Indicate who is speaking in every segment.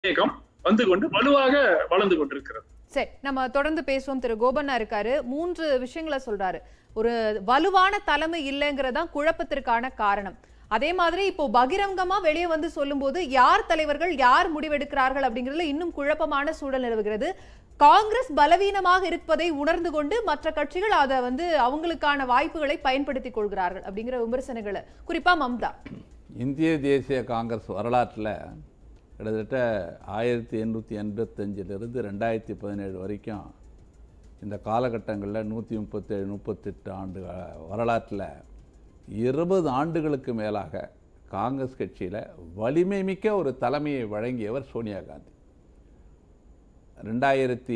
Speaker 1: இயக்கம் வந்து கொண்டு வலுவாக வளர்ந்து கொண்டிருக்கிறது
Speaker 2: சரி நம்ம தொடர்ந்து பேசுவோம் திரு கோபண்ணா இருக்காரு மூன்று விஷயங்களை சொல்றாரு ஒரு வலுவான தலைமை இல்லைங்கிறதான் குழப்பத்திற்கான காரணம் அதே மாதிரி இப்போ பகிரங்கமா வெளியே வந்து சொல்லும்போது யார் தலைவர்கள் யார் முடிவெடுக்கிறார்கள் அப்படிங்கிறதுல இன்னும் குழப்பமான சூழல் நிலவுகிறது காங்கிரஸ் பலவீனமாக இருப்பதை உணர்ந்து கொண்டு மற்ற கட்சிகள் அதை வந்து அவங்களுக்கான வாய்ப்புகளை பயன்படுத்திக் கொள்கிறார்கள் அப்படிங்கிற விமர்சனங்களை குறிப்பா மம்தா
Speaker 3: இந்திய தேசிய காங்கிரஸ் வரலாற்றில் கிட்டத்தட்ட ஆயிரத்தி எண்ணூற்றி எண்பத்தஞ்சிலிருந்து ரெண்டாயிரத்தி பதினேழு வரைக்கும் இந்த காலகட்டங்களில் நூற்றி முப்பத்தேழு முப்பத்தெட்டு ஆண்டு வரலாற்றில் இருபது ஆண்டுகளுக்கு மேலாக காங்கிரஸ் கட்சியில் வலிமை மிக்க ஒரு தலைமையை வழங்கியவர் சோனியா காந்தி ரெண்டாயிரத்தி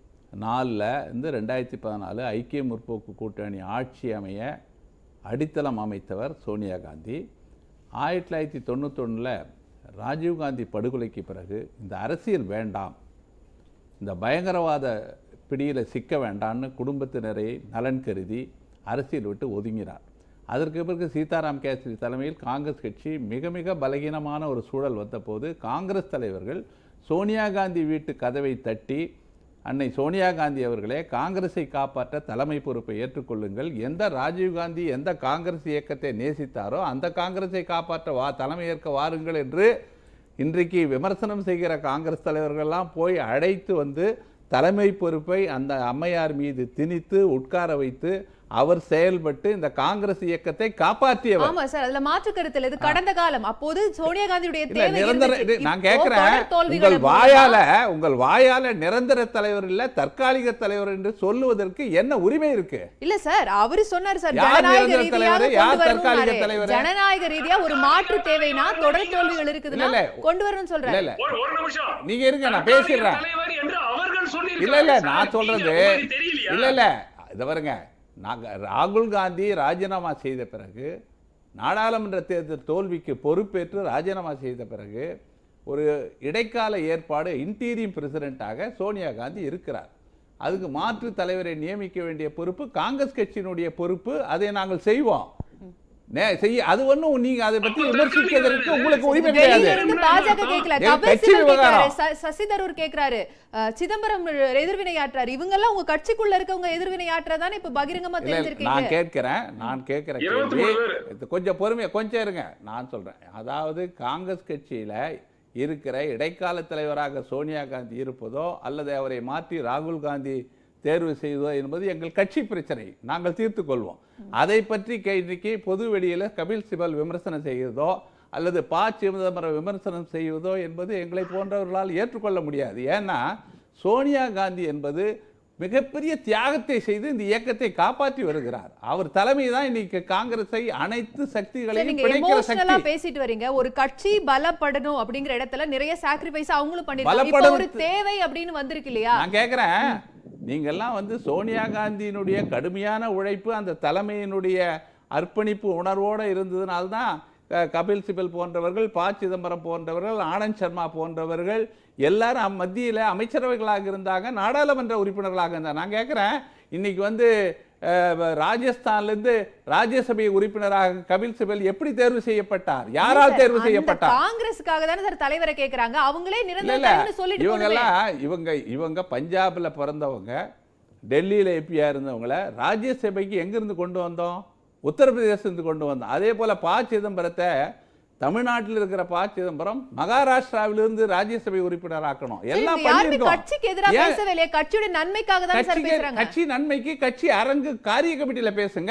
Speaker 3: நாலில் இருந்து ரெண்டாயிரத்தி பதினாலு ஐக்கிய முற்போக்கு கூட்டணி ஆட்சி அமைய அடித்தளம் அமைத்தவர் சோனியா காந்தி ஆயிரத்தி தொள்ளாயிரத்தி தொண்ணூத்தொன்னில் ராஜீவ்காந்தி படுகொலைக்கு பிறகு இந்த அரசியல் வேண்டாம் இந்த பயங்கரவாத பிடியில் சிக்க வேண்டாம்னு குடும்பத்தினரை நலன் கருதி அரசியல் விட்டு ஒதுங்கினார் அதற்கு பிறகு சீதாராம் கேசரி தலைமையில் காங்கிரஸ் கட்சி மிக மிக பலகீனமான ஒரு சூழல் வந்தபோது காங்கிரஸ் தலைவர்கள் சோனியா காந்தி வீட்டு கதவை தட்டி அன்னை சோனியா காந்தி அவர்களே காங்கிரஸை காப்பாற்ற தலைமை பொறுப்பை ஏற்றுக்கொள்ளுங்கள் எந்த ராஜீவ்காந்தி எந்த காங்கிரஸ் இயக்கத்தை நேசித்தாரோ அந்த காங்கிரஸை காப்பாற்ற வா தலைமை ஏற்க வாருங்கள் என்று இன்றைக்கு விமர்சனம் செய்கிற காங்கிரஸ் தலைவர்கள்லாம் போய் அழைத்து வந்து தலைமை பொறுப்பை அந்த அம்மையார் மீது திணித்து உட்கார வைத்து அவர் செயல்பட்டு இந்த காங்கிரஸ் இயக்கத்தை காப்பாற்றியவர்
Speaker 2: ஆமா சார் அதுல மாற்று கருத்து இல்ல இது கடந்த காலம் அப்போது சோனியா காந்தியுடைய
Speaker 3: இல்ல
Speaker 2: தேவை
Speaker 3: நிரந்தர
Speaker 2: இருந்துச்சு.
Speaker 3: இது நான்
Speaker 2: இப்போ
Speaker 3: கேட்கிறேன்
Speaker 2: தொடர் தோல்விகள்
Speaker 3: உங்கள் வாயால உங்கள் வாயால நிரந்தர தலைவர் இல்ல தற்காலிக தலைவர் என்று சொல்லுவதற்கு என்ன உரிமை இருக்கு
Speaker 2: இல்ல சார் அவரு சொன்னாரு சார்
Speaker 3: யார்
Speaker 2: ஜனநாயக
Speaker 3: நிரந்தர
Speaker 2: ரீதியாக
Speaker 3: தலைவரு? யார்
Speaker 2: கொண்டு
Speaker 3: தற்காலிக
Speaker 2: வரணும்னாரு.
Speaker 3: தலைவரு?
Speaker 2: ஜனநாயக ரீதியா ஒரு மாற்று தேவைனா தொடர் தோல்விகள் இருக்குதுன்னா
Speaker 3: இல்ல, இல்ல.
Speaker 2: கொண்டு வரணும்னு
Speaker 3: இல்ல
Speaker 2: சொல்றாரு
Speaker 3: இல்ல
Speaker 1: ஒரு ஒரு நிமிஷம்
Speaker 3: நீங்க இருங்க நான்
Speaker 1: தற்காலிக
Speaker 3: பேசிடுறேன்
Speaker 1: தலைவர் என்று அவர்கள் சொல்லியிருக்கிறார்கள்.
Speaker 3: இல்ல இல்ல
Speaker 1: சார்,
Speaker 3: நான்
Speaker 1: நீங்க
Speaker 3: சொல்றது
Speaker 1: உங்களுக்கு தெரியலையா?
Speaker 3: இல்ல இல்ல இத பாருங்க நாங்க ராகுல் காந்தி ராஜினாமா செய்த பிறகு நாடாளுமன்ற தேர்தல் தோல்விக்கு பொறுப்பேற்று ராஜினாமா செய்த பிறகு ஒரு இடைக்கால ஏற்பாடு இன்டீரியம் பிரசிடென்ட்டாக சோனியா காந்தி இருக்கிறார் அதுக்கு மாற்று தலைவரை நியமிக்க வேண்டிய பொறுப்பு காங்கிரஸ் கட்சியினுடைய பொறுப்பு அதை நாங்கள் செய்வோம் நே- செய்ய அது ஒண்ணும் நீங்க அதை பத்தி விமர்சிக்கிறதுக்கு உங்களுக்கு உரிமை
Speaker 2: வெளியில
Speaker 3: கிடையாது
Speaker 2: இருந்து பாஜக கேட்கல
Speaker 3: என்
Speaker 2: கபில்
Speaker 3: கட்சி
Speaker 2: சிபல் கேக்குறாரு
Speaker 3: விவகாரம்.
Speaker 2: ச- சசி தரூர் கேக்குறாரு அஹ், சிதம்பரம் எதிர்வினை ஆற்றாரு இவங்க எல்லாம் உங்க கட்சிக்குள்ள இருக்கவங்க எதிர்வினை ஆற்றதானே இப்ப பகிரங்கமா
Speaker 3: இல்ல, இல்ல, நான்
Speaker 2: தெரிஞ்சிருக்கீங்க
Speaker 3: கேட்கிறேன் நான் கேட்கிற
Speaker 1: இருபத்தி
Speaker 3: கேள்வி
Speaker 1: மூணு பேரு.
Speaker 3: இது கொஞ்சம் பொறுமையா கொஞ்சம் இருங்க நான் சொல்றேன் அதாவது காங்கிரஸ் கட்சியில இருக்கிற இடைக்கால தலைவராக சோனியா காந்தி இருப்பதோ அல்லது அவரை மாற்றி ராகுல் காந்தி தேர்வு செய்வதோ என்பது எங்கள் கட்சி பிரச்சனை நாங்கள் தீர்த்துக் கொள்வோம் அதை பற்றி கே- இன்னைக்கு பொது வெளியில கபில் சிபல் விமர்சனம் செய்கிறதோ அல்லது ப சிதம்பரம் விமர்சனம் செய்வதோ என்பது எங்களை போன்றவர்களால் ஏற்றுக்கொள்ள முடியாது ஏன்னா சோனியா காந்தி என்பது மிகப்பெரிய தியாகத்தை செய்து இந்த இயக்கத்தை காப்பாற்றி வருகிறார் அவர் தலைமை தான் இன்னைக்கு காங்கிரஸை அனைத்து
Speaker 2: சரி,
Speaker 3: சக்திகளையும்
Speaker 2: நீங்க
Speaker 3: பிணைக்கிற
Speaker 2: எமோஷனலா
Speaker 3: சக்தி
Speaker 2: பேசிட்டு வரீங்க ஒரு கட்சி பலப்படணும் அப்படிங்கிற இடத்துல நிறைய சாக்ரிஃபைஸ் அவங்களும் பண்ணிருக்காங்க இப்ப
Speaker 3: பலப்படணும்
Speaker 2: ஒரு தேவை அப்படின்னு வந்திருக்கு இல்லையா
Speaker 3: நான் கேட்கிறேன் நீங்கெல்லாம் வந்து சோனியா காந்தியினுடைய கடுமையான உழைப்பு அந்த தலைமையினுடைய அர்ப்பணிப்பு உணர்வோட இருந்ததுனால்தான் க- கபில் சிபல் போன்றவர்கள் ப சிதம்பரம் போன்றவர்கள் ஆனந்த் சர்மா போன்றவர்கள் எல்லாரும் மத்தியில் அமைச்சரவைகளாக இருந்தாங்க நாடாளுமன்ற உறுப்பினர்களாக இருந்தாங்க நான் கேட்குறேன் இன்னைக்கு வந்து அஹ், ராஜஸ்தான்லேருந்து ராஜ்யசபை உறுப்பினராக கபில் சிபல் எப்படி தேர்வு செய்யப்பட்டார் யாரால் தேர்வு
Speaker 2: அந்த
Speaker 3: செய்யப்பட்டார்
Speaker 2: காங்கிரஸுக்காக தானே சார் தலைவரை கேக்குறாங்க அவங்களே
Speaker 3: இல்ல
Speaker 2: நிரந்தர
Speaker 3: இல்ல
Speaker 2: தலைவர்னு சொல்லிட்டு போகணுமே.
Speaker 3: இவங்கெல்லாம் இவங்க இவங்க பஞ்சாப்ல பிறந்தவங்க டெல்லியில எம்பியா இருந்தவங்கள ராஜ்யசபைக்கு எங்கிருந்து கொண்டு வந்தோம் உத்தரப்பிரதேசத்துக்கு கொண்டு வந்தோம் அதே போல ப சிதம்பரத்தை தமிழ்நாட்டில் இருக்கிற ப சிதம்பரம் மகாராஷ்டிராவிலிருந்து ராஜ்யசபை உறுப்பினர் ஆக்கணும் எல்லாம்
Speaker 2: இவங்க யாருமே
Speaker 3: பண்ணிருக்கோம்
Speaker 2: கட்சிக்கு எதிரா
Speaker 3: ஏன்?
Speaker 2: பேசவே இல்லையா கட்சியோட நன்மைக்காக தான் சார்
Speaker 3: கட்சிக்கு
Speaker 2: பேசுறாங்க
Speaker 3: கட்சி நன்மைக்கு கட்சி அரங்கு காரிய கமிட்டியில பேசுங்க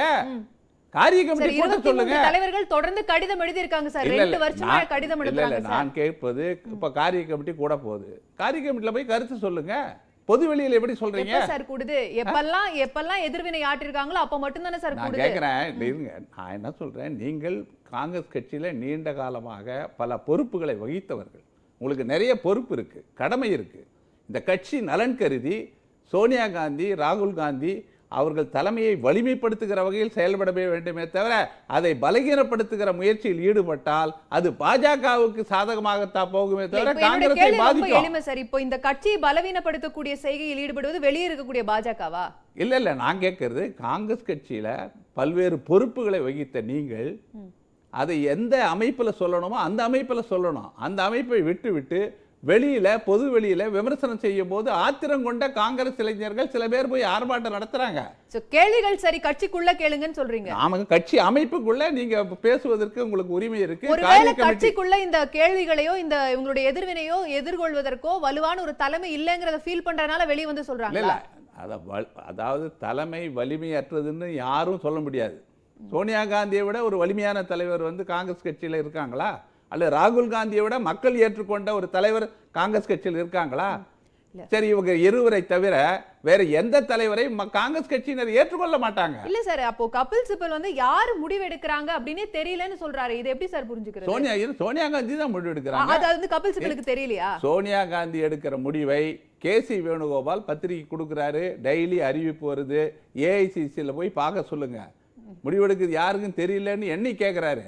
Speaker 3: காரிய
Speaker 2: சரி
Speaker 3: கமிட்டி கூட்ட
Speaker 2: இருபத்தி
Speaker 3: சொல்லுங்க
Speaker 2: மூன்று தலைவர்கள் தொடர்ந்து கடிதம் எழுதியிருக்காங்க சார்
Speaker 3: இல்ல,
Speaker 2: ரெண்டு
Speaker 3: இல்ல,
Speaker 2: வருஷமா
Speaker 3: நான்-
Speaker 2: கடிதம்
Speaker 3: இல்ல, இல்ல,
Speaker 2: எழுதுறாங்க சார்
Speaker 3: நான் கேட்பது இப்ப காரிய கமிட்டி கூட போகுது காரிய கமிட்டில போய் கருத்து சொல்லுங்க பொது வெளியில எப்படி சொல்றீங்க
Speaker 2: எப்ப சார் கூடுது எப்பெல்லாம் எப்பெல்லாம் எதிர்வினை ஆற்றிருக்காங்களோ அப்ப மட்டும் தானே சார்
Speaker 3: நான்
Speaker 2: கூடுது
Speaker 3: கேட்கிறேன் இல்ல, இருங்க நான் என்ன சொல்றேன் நீங்கள் காங்கிரஸ் கட்சியில நீண்ட காலமாக பல பொறுப்புகளை வகித்தவர்கள் உங்களுக்கு நிறைய பொறுப்பு இருக்கு கடமை இருக்கு இந்த கட்சி நலன் கருதி சோனியா காந்தி ராகுல் காந்தி அவர்கள் தலைமையை வலிமைப்படுத்துகிற வகையில் செயல்பட வேண்டுமே தவிர அதை பலகீனப்படுத்துகிற முயற்சியில் ஈடுபட்டால் அது பாஜகவுக்கு சாதகமாகத்தான் போகுமே
Speaker 2: இல்ல,
Speaker 3: தவிர
Speaker 2: இப்ப என்னோட
Speaker 3: காங்கிரஸை
Speaker 2: கேள்வி ரொம்ப
Speaker 3: பாதிக்கும்
Speaker 2: எளிமை சார் இப்போ இந்த கட்சியை பலவீனப்படுத்தக்கூடிய செய்கையில் ஈடுபடுவது வெளியே இருக்கக்கூடிய பாஜகவா
Speaker 3: இல்ல இல்ல நான் கேட்கறது காங்கிரஸ் கட்சியில பல்வேறு பொறுப்புகளை வகித்த நீங்கள் அதை எந்த அமைப்புல சொல்லணுமோ அந்த அமைப்புல சொல்லணும் அந்த அமைப்பை விட்டு விட்டு வெளியில பொது வெளியில விமர்சனம் செய்யும் போது ஆத்திரம் கொண்ட காங்கிரஸ் இளைஞர்கள் சில பேர் போய் ஆர்ப்பாட்டம் நடத்துறாங்க
Speaker 2: சோ கேள்விகள் சரி கட்சிக்குள்ள கேளுங்கன்னு சொல்றீங்க
Speaker 3: ஆமாங்க கட்சி அமைப்புக்குள்ள நீங்க பேசுவதற்கு உங்களுக்கு உரிமை இருக்கு
Speaker 2: ஒருவேளை
Speaker 3: காரிய கமிட்டி
Speaker 2: கட்சிக்குள்ள இந்த கேள்விகளையோ இந்த இவங்களுடைய எதிர்வினையோ எதிர்கொள்வதற்கோ வலுவான ஒரு தலைமை இல்லைங்கிறத ஃபீல் பண்றதுனால வெளிய வந்து
Speaker 3: இல்ல
Speaker 2: சொல்றாங்க
Speaker 3: இல்ல அத வல்- அதாவது தலைமை வலிமையற்றதுன்னு யாரும் சொல்ல முடியாது சோனியா காந்தியை விட ஒரு வலிமையான தலைவர் வந்து காங்கிரஸ் கட்சியில இருக்காங்களா அல்ல ராகுல் காந்தியை விட மக்கள் ஏற்றுக்கொண்ட ஒரு தலைவர் காங்கிரஸ் கட்சியில் இருக்காங்களா
Speaker 2: இல்ல.
Speaker 3: சரி இவங்க இருவரை தவிர வேற எந்த தலைவரை ம- காங்கிரஸ் கட்சியினர் ஏற்றுக்கொள்ள மாட்டாங்க
Speaker 2: இல்ல சார் அப்போ கபில் சிபல் வந்து யாரு முடிவு எடுக்கிறாங்க அப்படின்னே தெரியலன்னு சொல்றாரு இது எப்படி சார் புரிஞ்சுக்கிறது
Speaker 3: சோனியா இரு- சோனியா காந்தி தான் முடிவு எடுக்கிறாங்க
Speaker 2: அது வந்து கபில் சிபலுக்கு தெரியலையா
Speaker 3: சோனியா காந்தி எடுக்கிற முடிவை கே சி வேணுகோபால் பத்திரிகை கொடுக்குறாரு டெய்லி அறிவிப்பு வருது ஏஐசிசியில் போய் பார்க்க சொல்லுங்க முடிவெடுக்குது யாருக்கும் தெரியலன்னு எண்ணி கேட்குறாரு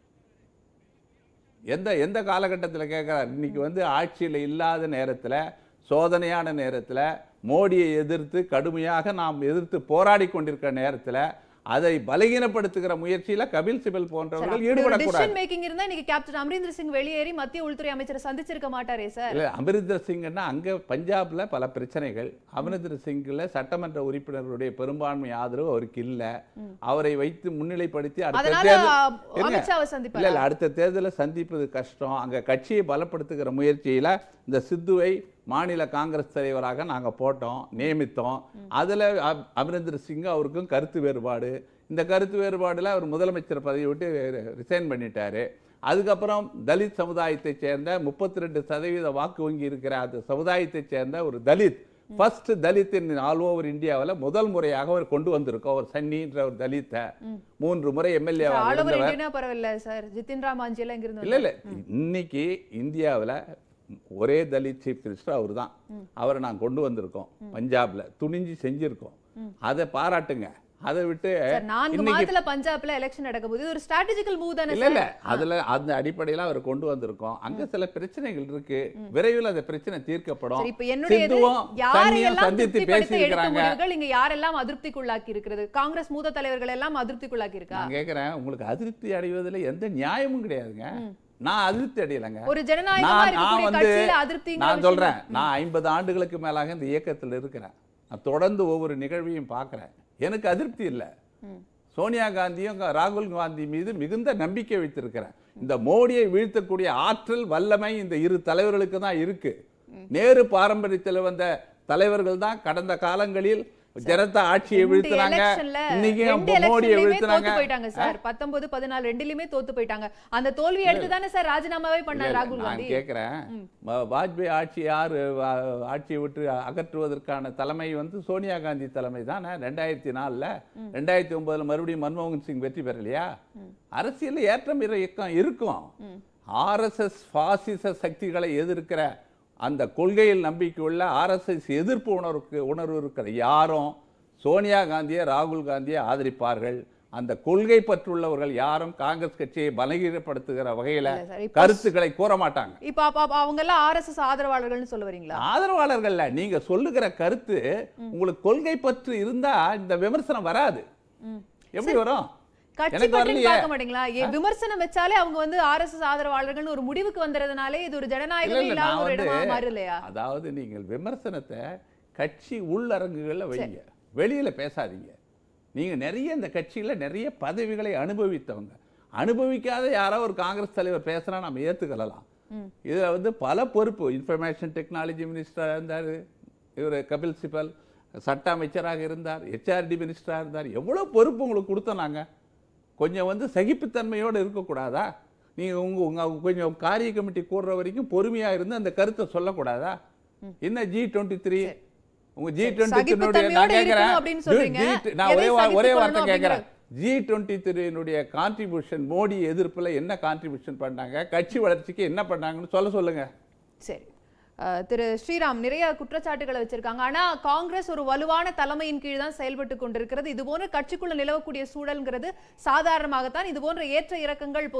Speaker 3: எந்த எந்த காலகட்டத்தில் கேட்குறாரு இன்னைக்கு வந்து ஆட்சியில் இல்லாத நேரத்தில் சோதனையான நேரத்தில் மோடியை எதிர்த்து கடுமையாக நாம் எதிர்த்து போராடி கொண்டிருக்கிற நேரத்தில் அதை பலகீனப்படுத்துகிற முயற்சியில கபில் சிபல் போன்றவர்கள் ஈடுபடக்கூடாது
Speaker 2: டிசிஷன் மேக்கிங் இருந்தா இன்னைக்கு கேப்டன் அமரேந்திர சிங் வெளியேறி மத்திய உள்துறை அமைச்சரை சந்திச்சிருக்க மாட்டாரே சார்
Speaker 3: இல்ல அமரிந்தர் சிங்னா அங்க பஞ்சாப்ல பல பிரச்சனைகள் அமரிந்தர் சிங்ல சட்டமன்ற உறுப்பினர்களுடைய பெரும்பான்மை ஆதரவு அவருக்கு இல்ல அவரை வைத்து முன்னிலைப்படுத்தி அடுத்த
Speaker 2: அதனால
Speaker 3: தேர்தல்
Speaker 2: அ,
Speaker 3: இருங்க.
Speaker 2: அமித்ஷாவை
Speaker 3: இல்ல
Speaker 2: சந்திப்பாரு
Speaker 3: இல்ல அடுத்த தேர்தலை சந்திப்பது கஷ்டம் அங்க கட்சியை பலப்படுத்துகிற முயற்சியில இந்த சித்துவை மாநில காங்கிரஸ் தலைவராக நாங்க போட்டோம் நியமித்தோம் அதுல அ- அமரிந்தர் சிங் அவருக்கும் கருத்து வேறுபாடு இந்த கருத்து வேறுபாடுல அவர் முதலமைச்சர் பதவி விட்டு ரிசைன் பண்ணிட்டாரு அதுக்கப்புறம் தலித் சமுதாயத்தை சேர்ந்த முப்பத்தி ரெண்டு சதவீத வாக்கு வங்கி இருக்கிற அந்த சமுதாயத்தை சேர்ந்த ஒரு Dalit first Dalit all over இந்தியாவுல முதல் முறையாக அவர் கொண்டு வந்திருக்கோம் ஒரு சன்னின்ற ஒரு தலித்தை மூன்று முறை எம்எல்ஏ
Speaker 2: ஆல் ஓவர்
Speaker 3: இருந்தவர்
Speaker 2: இந்தியனா பரவாயில்ல சார் ஜித்தின் ராம் மாஞ்சி எல்லாம் இங்கிருந்து
Speaker 3: இல்ல இல்ல இன்னைக்கு இந்தியாவுல ஒரே தலித் சீஃப் மினிஸ்டர் அவர் தான் அவரை நான் கொண்டு வந்திருக்கோம் பஞ்சாப்ல துணிஞ்சு செஞ்சிருக்கோம் அதை பாராட்டுங்க அதை விட்டு
Speaker 2: சார் நான்கு
Speaker 3: இன்னைக்கு
Speaker 2: மாதத்துல பஞ்சாப்ல எலெக்ஷன் நடக்க போகுது இது ஒரு ஸ்ட்ராட்டஜிக்கல் மூவ் தானே
Speaker 3: இல்ல
Speaker 2: சார்
Speaker 3: இல்ல அதுல அந்த அடிப்படையில அவர் கொண்டு வந்திருக்கோம் அங்க சில பிரச்சனைகள் இருக்கு விரைவில் அந்த பிரச்சனை தீர்க்கப்படும்
Speaker 2: சரி இப்ப என்னுடைய இது
Speaker 3: சித்துவும் சன்னியும்
Speaker 2: யாரையெல்லாம்
Speaker 3: சந்தித்து
Speaker 2: திருப்திப்படுத்த எடுத்த
Speaker 3: பேசியிருக்கிறாங்க
Speaker 2: முடிவுகள் இங்க யாரெல்லாம் அதிருப்திக்குள்ளாக்கி இருக்கிறது காங்கிரஸ் மூத்த தலைவர்கள் எல்லாம் அதிருப்திக்குள்ளாக்கி இருக்கா
Speaker 3: நான் கேக்குறேன் உங்களுக்கு அதிருப்தி அடைவதில் எந்த நியாயமும் கிடையாதுங்க நான் அதிருப்தி அடையலைங்க
Speaker 2: ஒரு ஜனநாயகமா
Speaker 3: நான் நான்
Speaker 2: இருக்கக்கூடிய
Speaker 3: வந்து
Speaker 2: கட்சியில அதிருப்திங்கிற
Speaker 3: நான்
Speaker 2: விஷயம்
Speaker 3: சொல்றேன் நான் ஐம்பது ஆண்டுகளுக்கு மேலாக இந்த இயக்கத்தில் இருக்கிறேன் நான் தொடர்ந்து ஒவ்வொரு நிகழ்வையும் பார்க்கிறேன் எனக்கு அதிருப்தி இல்லை சோனியா காந்தியும் க- ராகுல் காந்தி மீது மிகுந்த நம்பிக்கை வைத்திருக்கிறேன் இந்த மோடியை வீழ்த்தக்கூடிய ஆற்றல் வல்லமை இந்த இரு தலைவர்களுக்கு தான் இருக்கு நேரு பாரம்பரியத்தில் வந்த தலைவர்கள் தான் கடந்த காலங்களில் ஜனதா ஆட்சியை
Speaker 2: இந்த
Speaker 3: வீழ்த்தினாங்க
Speaker 2: எலெக்ஷன்ல
Speaker 3: இன்னைக்கு
Speaker 2: ரெண்டு
Speaker 3: மோடியை
Speaker 2: எலெக்ஷன்லயுமே
Speaker 3: வீழ்த்தினாங்க
Speaker 2: தோத்து போயிட்டாங்க சார் பத்தொன்பது பதினாலு ரெண்டுலயுமே தோத்து போயிட்டாங்க அந்த தோல்வி எடுத்து தானே சார் ராஜினாமாவே
Speaker 3: இல்ல,
Speaker 2: பண்ணார்
Speaker 3: இல்ல,
Speaker 2: ராகுல்
Speaker 3: நான்
Speaker 2: காந்தி
Speaker 3: கேட்கிறேன் வா- வாஜ்பாய் ஆட்சி யார் வா- ஆட்சியை விட்டு அகற்றுவதற்கான தலைமை வந்து சோனியா காந்தி தலைமை தானே ரெண்டாயிரத்தி நாலுல ரெண்டாயிரத்தி ஒன்பதுல மறுபடியும் மன்மோகன் சிங் வெற்றி பெறலையா அரசியல் ஏற்றம் இறக்கம் இருக்கும் ஆர்எஸ்எஸ் பாசிச சக்திகளை எதிர்க்கிற அந்த கொள்கையில் நம்பிக்கை உள்ள ஆர்எஸ்எஸ் எதிர்ப்பு உணர்வுக்கு உணர்வு இருக்கிற யாரும் சோனியா காந்தியை ராகுல் காந்தியை ஆதரிப்பார்கள் அந்த கொள்கை பற்றுள்ளவர்கள் யாரும் காங்கிரஸ் கட்சியை பலகீனப்படுத்துகிற வகையில
Speaker 2: இல்ல சார், இப்ப
Speaker 3: கருத்துக்களை கூற மாட்டாங்க
Speaker 2: இப்ப அப்ப அப்ப அவங்க எல்லாம் ஆர்எஸ்எஸ் ஆதரவாளர்கள்னு சொல்ல வரீங்களா
Speaker 3: ஆதரவாளர்கள்ல நீங்க சொல்லுகிற கருத்து உங்களுக்கு கொள்கை பற்று இருந்தா இந்த விமர்சனம் வராது
Speaker 2: ம்.
Speaker 3: எப்படி வரும்
Speaker 2: கட்சி
Speaker 3: எனக்கு
Speaker 2: பற்றி
Speaker 3: வரலையே.
Speaker 2: பார்க்க மாட்டீங்களா ஏ, விமர்சனம் வச்சாலே அவங்க வந்து ஆர்எஸ்எஸ் ஆதரவாளர்கள்னு ஒரு முடிவுக்கு வந்ததுனாலே இது ஒரு
Speaker 3: இல்ல,
Speaker 2: ஜனநாயகமே
Speaker 3: இல்ல,
Speaker 2: இல்லாத
Speaker 3: நான்
Speaker 2: ஒரு இடமா
Speaker 3: வந்து-
Speaker 2: மாறலையா
Speaker 3: அதாவது நீங்கள் விமர்சனத்தை கட்சி உள்ளரங்குகள்ல வைங்க வெளியில பேசாதீங்க நீங்க நிறைய இந்த கட்சியில நிறைய பதவிகளை அனுபவித்தவங்க அனுபவிக்காத யாரோ ஒரு காங்கிரஸ் தலைவர் பேசுனா நம்ம ஏத்துக்கலாம் இதுல வந்து பல பொறுப்பு இன்ஃபர்மேஷன் டெக்னாலஜி மினிஸ்டரா இருந்தாரு இவர் கபில் சிபல் சட்ட அமைச்சராக இருந்தார் ஹெச்ஆர்டி மினிஸ்டராக இருந்தார் எவ்வளவு பொறுப்பு உங்களுக்கு கொடுத்தோம் நாங்க கொஞ்சம் வந்து சகிப்புத்தன்மையோடு இருக்கக்கூடாதா நீங்க உங்க உங்க கொஞ்சம் காரிய கமிட்டி கூடுற வரைக்கும் பொறுமையா இருந்து அந்த கருத்தை சொல்லக்கூடாதா என்ன ஜி டுவெண்ட்டி த்ரீ உங்க ஜி டுவெண்ட்டி
Speaker 2: சகிப்புத்தன்மையோட
Speaker 3: நான் கேட்கிறேன்
Speaker 2: இருக்கணும் அப்படின்னு சொல்றீங்க.
Speaker 3: G- நான்
Speaker 2: எதை
Speaker 3: ஒரே வா- ஒரே
Speaker 2: சகித்துக்
Speaker 3: வார்த்தை
Speaker 2: கொள்ளணும்
Speaker 3: கேட்கிறேன் ஜி டுவெண்ட்டி த்ரீனுடைய கான்ட்ரிபியூஷன் மோடி எதிர்ப்புல என்ன கான்ட்ரிபியூஷன் பண்ணாங்க கட்சி வளர்ச்சிக்கு என்ன பண்ணாங்கன்னு சொல்ல சொல்லுங்க
Speaker 2: சரி அஹ், திரு ஸ்ரீராம் நிறைய குற்றச்சாட்டுகளை வச்சிருக்காங்க ஆனா காங்கிரஸ் ஒரு வலுவான தலைமையின் கீழ் தான் செயல்பட்டு கொண்டிருக்கிறது இது போன்ற கட்சிக்குள்ள நிலவக்கூடிய சூழல்ங்கிறது சாதாரணமாகத்தான் இது போன்ற ஏற்ற இறக்கங்கள்